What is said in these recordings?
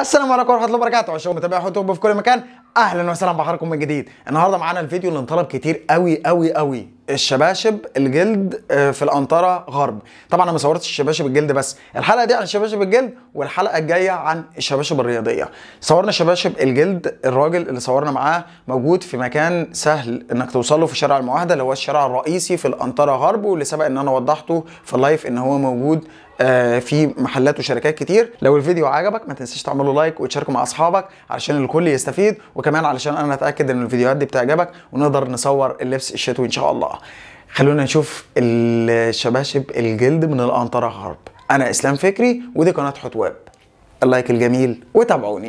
السلام عليكم ورحمه الله وبركاته عشان متابعي يوتيوب في كل مكان اهلا وسهلا بحضراتكم من جديد النهارده معانا الفيديو اللي انطلب كتير قوي قوي قوي الشباشب الجلد آه، في الانطره غرب طبعا انا ما صورتش الشباشب الجلد بس الحلقه دي عن شباشب الجلد والحلقه الجايه عن الشباشب الرياضيه صورنا شباشب الجلد الراجل اللي صورنا معاه موجود في مكان سهل انك توصل له في شارع المعاهده اللي هو الشارع الرئيسي في الانطره غرب واللي سبق ان انا وضحته في اللايف ان هو موجود آه، في محلات وشركات كتير لو الفيديو عجبك ما تنساش تعمل له لايك وتشاركه مع اصحابك علشان الكل يستفيد وكمان علشان انا اتاكد ان الفيديوهات دي بتعجبك ونقدر نصور اللبس الشتوي ان شاء الله خلونا نشوف الشباشب الجلد من الانطره غرب انا اسلام فكري ودي قناه حتواب اللايك الجميل وتابعوني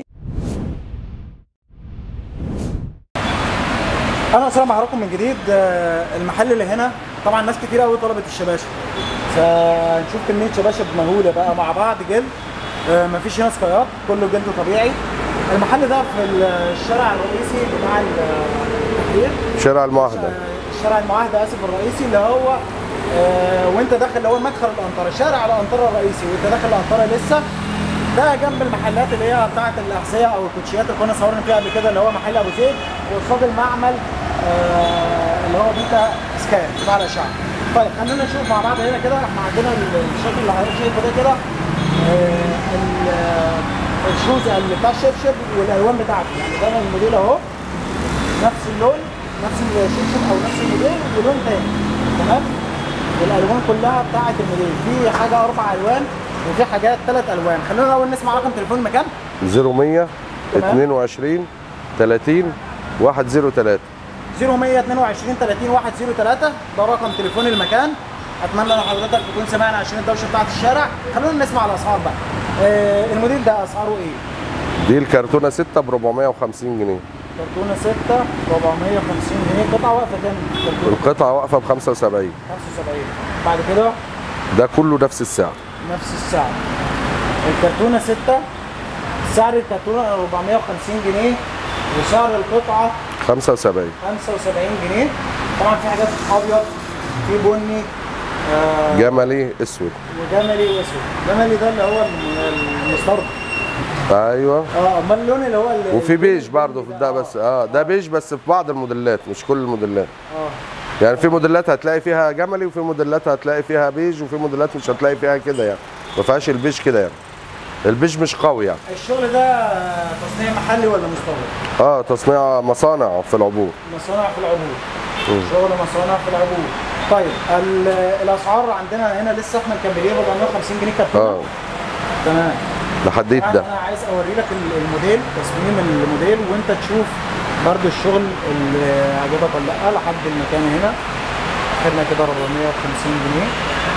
اهلا وسهلا بحضراتكم من جديد آه، المحل اللي هنا طبعا ناس كتير قوي طلبت الشباشب فنشوف كميه شباشب مهوله بقى مع بعض جلد آه، مفيش هنا سكايات كله جلد طبيعي المحل ده في الشارع الرئيسي بتاع التحرير شارع المعاهدة الشارع المعاهده اسف الرئيسي اللي هو آه، وانت داخل اللي هو مدخل الانطره شارع الانطره الرئيسي وانت داخل الانطره لسه ده جنب المحلات اللي هي بتاعه الاحذيه او الكوتشيات اللي كنا صورنا فيها قبل كده اللي هو محل ابو زيد وقصاد المعمل آه، اللي هو بيتا سكان بتاع الاشعه طيب خلينا نشوف مع بعض هنا كده احنا عندنا الشكل اللي حضرتك شايفه ده كده آه، ال- آه، الشوز اللي بتاع الشبشب والالوان بتاعته يعني ده الموديل اهو نفس اللون نفس الشبشب او نفس الموديل ولون تاني تمام والالوان كلها بتاعه الموديل في حاجه اربع الوان وفي حاجات ثلاث الوان خلينا الاول نسمع رقم تليفون المكان 0100 تمام. 22 30 103 0122 30 103 ده رقم تليفون المكان اتمنى ان حضرتك تكون سمعنا عشان الدوشه بتاعه الشارع خلونا نسمع الاسعار بقى آه الموديل ده اسعاره ايه دي الكرتونة 6 ب 450 جنيه كرتونه 6 450 جنيه قطعه واقفه كام كرتونه القطعة واقفة ب 75 75 بعد كده ده كله نفس السعر نفس السعر الكرتونه 6 سعر الكرتونه 450 جنيه وسعر القطعه 75 75 جنيه طبعا في حاجات ابيض في بني آه جملي اسود وجملي واسود جملي ده اللي هو الم- المسترد ايوه اه امال اللون اللي هو ال- وفي بيج البني برضه في ده بس اه ده بيج بس في بعض الموديلات مش كل الموديلات اه يعني في موديلات هتلاقي فيها جملي وفي موديلات هتلاقي فيها بيج وفي موديلات مش هتلاقي فيها كده يعني ما فيهاش البيج كده يعني البيج مش قوي يعني الشغل ده تصنيع محلي ولا مستورد؟ اه تصنيع مصانع في العبور مصانع في العبور مم. شغل مصانع في العبور طيب ال- الاسعار عندنا هنا لسه احنا مكملين 450 جنيه كرتونه اه تمام لحديت طبعاً ده انا عايز اوري لك ال- الموديل تصميم الموديل وانت تشوف برضو الشغل اللي عجبك ولا لا لحد المكان هنا خدنا كده 450 جنيه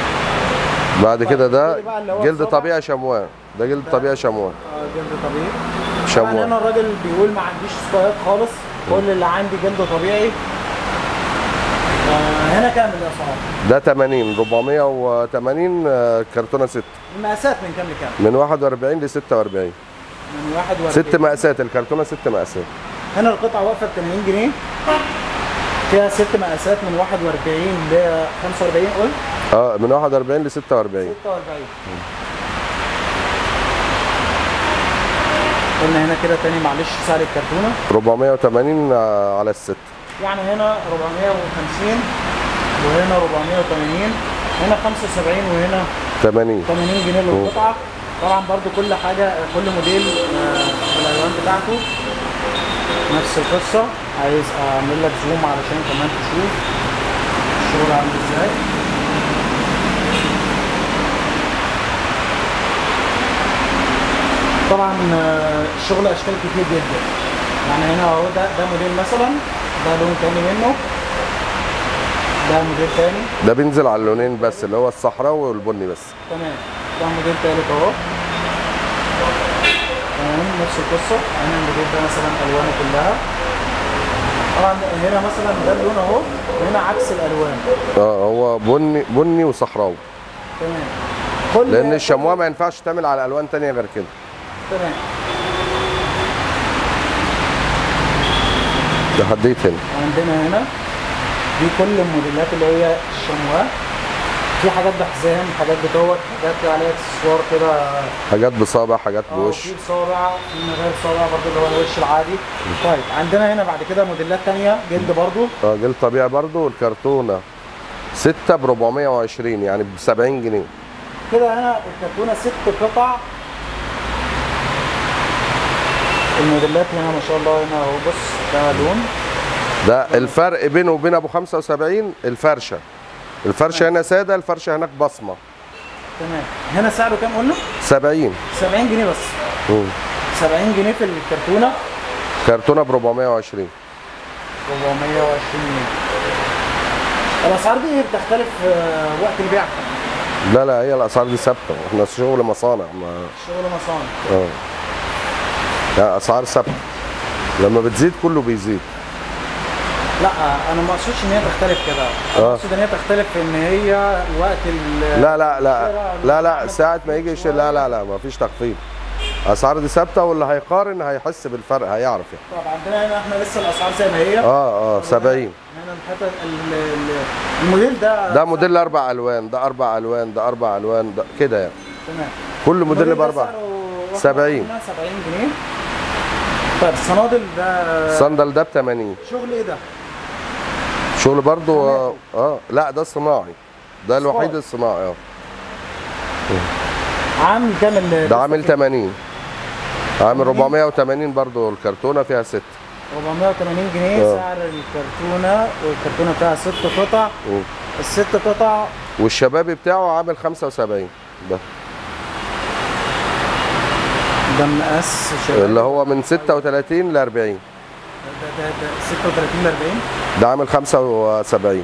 بعد كده ده الجلد بقى اللي هو جلد الصبع. طبيعي شموان ده جلد طبيعي شموان اه جلد طبيعي طبعا شموان هنا الراجل بيقول ما عنديش سكايات خالص كل اللي عندي جلد طبيعي آه هنا كام الاسعار؟ ده 80 480 آه، كرتونه 6 المقاسات من كام لكام؟ من 41 ل 46 من 41 ست مقاسات الكرتونه ست مقاسات هنا القطعه واقفه ب 80 جنيه فيها ست مقاسات من 41 ل 45 قلت اه من 41 ل 46 46 قلنا هنا كده تاني معلش سعر الكرتونه 480 آه، على الست يعني هنا 450 وهنا 480 هنا 75 وهنا 80 80 جنيه للقطعه طبعا برضو كل حاجه كل موديل آه، بالالوان بتاعته نفس القصه عايز اعمل لك زوم علشان كمان تشوف الشغل عامل ازاي طبعا آه، الشغل اشكال كتير جدا يعني هنا اهو ده ده موديل مثلا ده لون تاني منه ده موديل تاني ده بينزل على اللونين بس اللي هو الصحراوي والبني بس تمام ده موديل تالت اهو تمام نفس القصه هنا الموديل ده مثلا الوانه كلها طبعا هنا مثلا ده اللون اهو وهنا عكس الالوان اه هو بني بني وصحراوي تمام كل لان الشمواه ما ينفعش تعمل على الوان تانية غير كده تمام ده حديت هنا عندنا هنا دي كل الموديلات اللي هي الشمواه في حاجات بحزام حاجات بتوت حاجات عليها اكسسوار كده حاجات بصابع حاجات اه بوش في صابع في من غير صابع برضو اللي هو الوش العادي طيب عندنا هنا بعد كده موديلات تانية جلد برضو اه جلد طبيعي برضو والكرتونه 6 ب 420 يعني ب 70 جنيه كده هنا الكرتونه ست قطع الموديلات هنا ما شاء الله هنا اهو بص ده لون ده الفرق بينه وبين ابو 75 الفرشه الفرشه هنا ساده الفرشه هناك بصمه تمام هنا سعره كام قلنا 70 70 جنيه بس مم. 70 جنيه في الكرتونه كرتونه ب 420 420 جنيه الاسعار دي بتختلف آه، وقت البيع لا لا هي الاسعار دي ثابته احنا شغل مصانع ما شغل مصانع اه لا اسعار ثابته لما بتزيد كله بيزيد لا انا ما اقصدش ان هي تختلف كده انا آه. اقصد ان هي تختلف في ان هي وقت ال لا لا لا لا لا ساعة ما يجي يشتري لا لا لا ما فيش تخفيض اسعار دي ثابته واللي هيقارن هيحس بالفرق هيعرف يعني طب عندنا هنا احنا لسه الاسعار زي ما هي اه اه 70 هنا الحته ال- ال- الموديل ده ده موديل اربع الوان ده اربع الوان ده اربع الوان ده كده يعني تمام كل موديل الموديل ده باربع سعره واحد 70. عندنا 70 جنيه طيب الصنادل ده صندل ده ب 80 شغل ايه ده؟ شغل برضو اه, آه لا ده صناعي ده الوحيد الصناعي اه عامل كام ال- ده عامل 80 عامل 480 برضو الكرتونه فيها 6 480 جنيه آه. سعر الكرتونه والكرتونه فيها ست قطع مم. الست قطع والشبابي بتاعه عامل 75 ده ده مقاس شباب اللي هو من 36 ل 40 ده ده ده 36 ل 40 ده عامل 75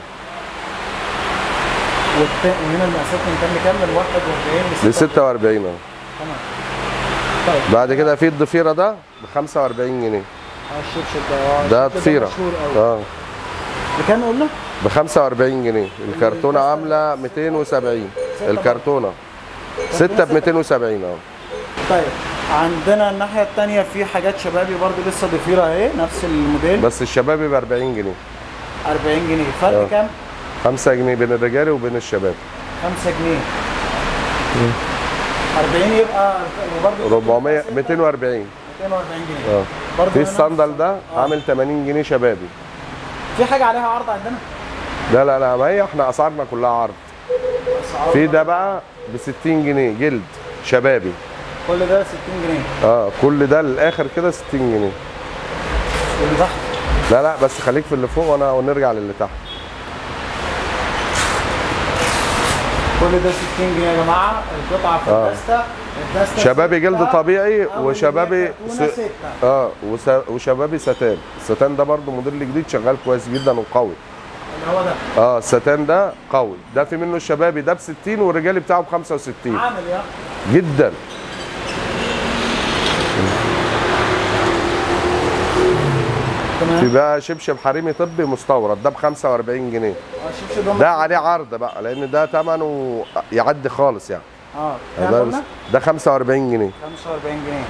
والت- وهنا المقاسات من كام لكام؟ من 41 ل ل 46 اه تمام طيب بعد كده في الضفيره ده ب 45 جنيه اه الشبشب ده اه ده الشبشب ضفيره مشهور قوي اه بكام قلنا؟ ب 45 جنيه الكرتونه عامله 270 الكرتونه 6 ب 270 اه طيب عندنا الناحية التانية في حاجات شبابي برضو لسه ضفيرة اهي نفس الموديل بس الشبابي ب 40 جنيه 40 جنيه فرق آه. كام؟ 5 جنيه بين الرجالي وبين الشباب 5 جنيه 40 يبقى وبرضو 400 240 240 جنيه اه برضو في هنا الصندل ده آه. عامل 80 جنيه شبابي في حاجة عليها عرض عندنا؟ لا لا لا ما هي احنا اسعارنا كلها عرض أسعار في ده بقى ب 60 جنيه جلد شبابي كل ده 60 جنيه اه كل ده للاخر كده 60 جنيه واللي تحت لا لا بس خليك في اللي فوق وانا ونرجع للي تحت كل ده 60 جنيه يا جماعة القطعة في آه. الدستة الدستة شبابي جلد ستة، طبيعي أو اللي هي وشبابي كرتونة س- ستة اه وس- وشبابي ستان الستان ده برضو موديل جديد شغال كويس جدا وقوي اللي هو ده اه الستان ده قوي ده في منه الشبابي ده ب 60 والرجالي بتاعه ب 65 عامل يا جدا في تمام بقى شبشب حريمي طبي مستورد ده ب 45 جنيه اه الشبشب ده ده عليه عرض بقى لان ده ثمنه يعدي خالص يعني اه كام ده, قلنا؟ ده 45 جنيه 45 جنيه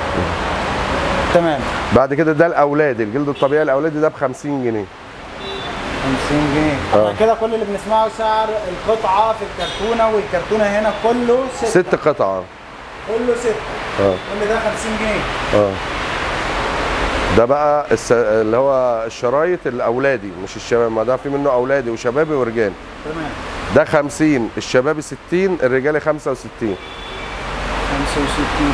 تمام بعد كده ده الاولادي الجلد الطبيعي الاولادي ده ب 50 جنيه 50 جنيه آه. احنا كده كل اللي بنسمعه سعر القطعه في الكرتونه والكرتونه هنا كله ستة ست قطع كله ستة اه كل ده 50 جنيه اه ده بقى الس... اللي هو الشرايط الاولادي مش الشباب ما ده في منه اولادي وشبابي ورجال تمام ده 50 الشبابي 60 الرجالي 65 65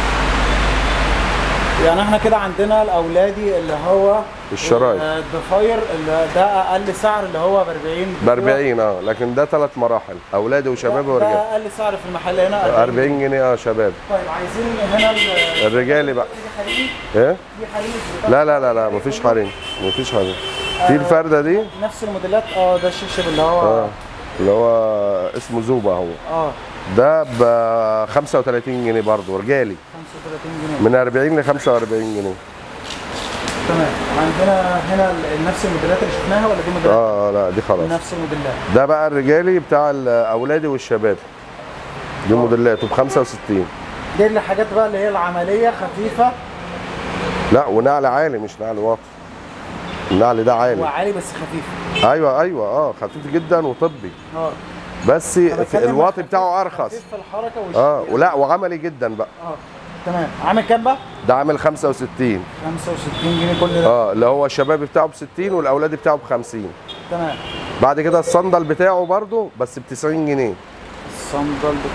يعني احنا كده عندنا الاولادي اللي هو الشرايط. آه، الضفاير اللي ده اقل سعر اللي هو ب 40 ب 40 اه لكن ده ثلاث مراحل اولادي وشبابي ده ورجال اقل سعر في المحل هنا 40 جنيه اه شباب طيب عايزين هنا ال- الرجالي بقى في حريم ايه في حريم لا لا لا لا مفيش حريم مفيش حريم في الفرده دي نفس الموديلات اه ده الشبشب اللي هو اه اللي هو اسمه زوبا هو اه ده ب 35 جنيه برضه رجالي 35 جنيه من 40 ل 45 جنيه تمام عندنا هنا ال- نفس الموديلات اللي شفناها ولا دي موديلات؟ اه لا دي خلاص نفس الموديلات ده بقى الرجالي بتاع الاولادي والشباب دي موديلاته ب 65 دي اللي حاجات بقى اللي هي العمليه خفيفه لا ونعل عالي مش نعل واطي النعل ده عالي وعالي بس خفيف ايوه ايوه اه خفيف جدا وطبي اه بس أنا بتكلم الواط خفيف- بتاعه ارخص خفيف في الحركه والش... اه ولا وعملي جدا بقى اه تمام عامل كام بقى؟ ده عامل 65 65 جنيه كل ده اه اللي هو الشبابي بتاعه ب 60 والاولادي بتاعه ب 50 تمام بعد كده الصندل بتاعه برضه بس ب 90 جنيه الصندل ب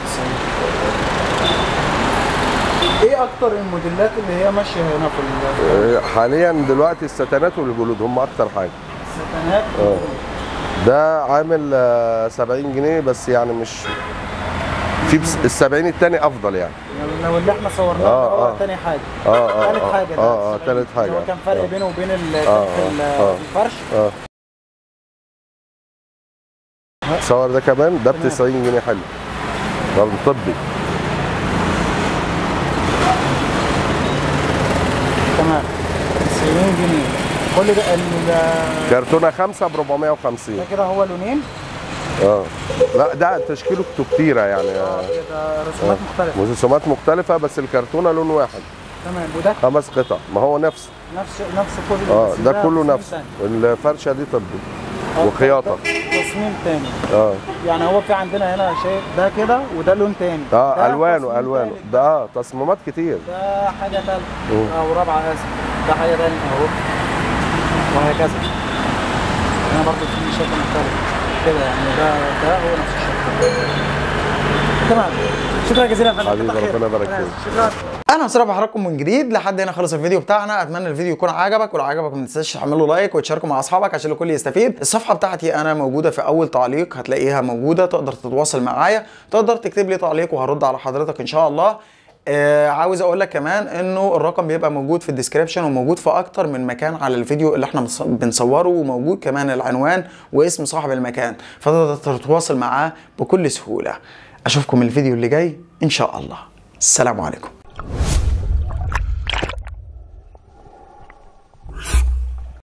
90 ايه اكتر الموديلات اللي هي ماشيه هنا في ال- آه، حاليا دلوقتي الستانات والجلود هم اكتر حاجه الستانات اه ده عامل آه، 70 جنيه بس يعني مش في بس ال 70 التاني افضل يعني يعني لو اللي احنا صورناه آه، ده هو آه. تاني حاجه اه اه تالت اه حاجه ده اه اه السبعين. تالت حاجه هو كان فرق آه. بينه وبين ال- آه، ال- آه. الفرش اه صور ده كمان ده ب تمام. 90 جنيه حلو برضه طبي تمام 90 جنيه كل ده ال- كرتونه خمسه ب 450 ده كده هو لونين اه لا ده تشكيله كتيره يعني آه. ده رسومات مختلفه رسومات مختلفه بس الكرتونه لون واحد تمام وده خمس قطع ما هو نفس نفس نفس كل اه بس ده كله تصميم نفس تاني. الفرشه دي طبي آه، وخياطه ده تصميم تاني اه يعني هو في عندنا هنا شيء ده كده وده لون تاني ده اه الوانه تصميم الوانه تالت. ده اه تصميمات كتير ده حاجه ثالثه مم. او رابعه اسف ده حاجه ثانيه اهو وهكذا هنا برضه في شكل مختلف كده يعني ده ده هو نفس الشكل تمام شكرا جزيلا يا فندم حبيبي، كتر خيرك. ربنا يبارك فيك. شكرا اهلا وسهلا بحضراتكم من جديد لحد هنا خلص الفيديو بتاعنا اتمنى الفيديو يكون عجبك ولو عجبك ما تنساش تعمل له لايك وتشاركه مع اصحابك عشان الكل يستفيد الصفحه بتاعتي انا موجوده في اول تعليق هتلاقيها موجوده تقدر تتواصل معايا تقدر تكتب لي تعليق وهرد على حضرتك ان شاء الله آه عاوز اقول لك كمان انه الرقم بيبقى موجود في الديسكريبشن وموجود في اكتر من مكان على الفيديو اللي احنا بنص- بنصوره وموجود كمان العنوان واسم صاحب المكان فتقدر تتواصل معاه بكل سهوله اشوفكم الفيديو اللي جاي ان شاء الله السلام عليكم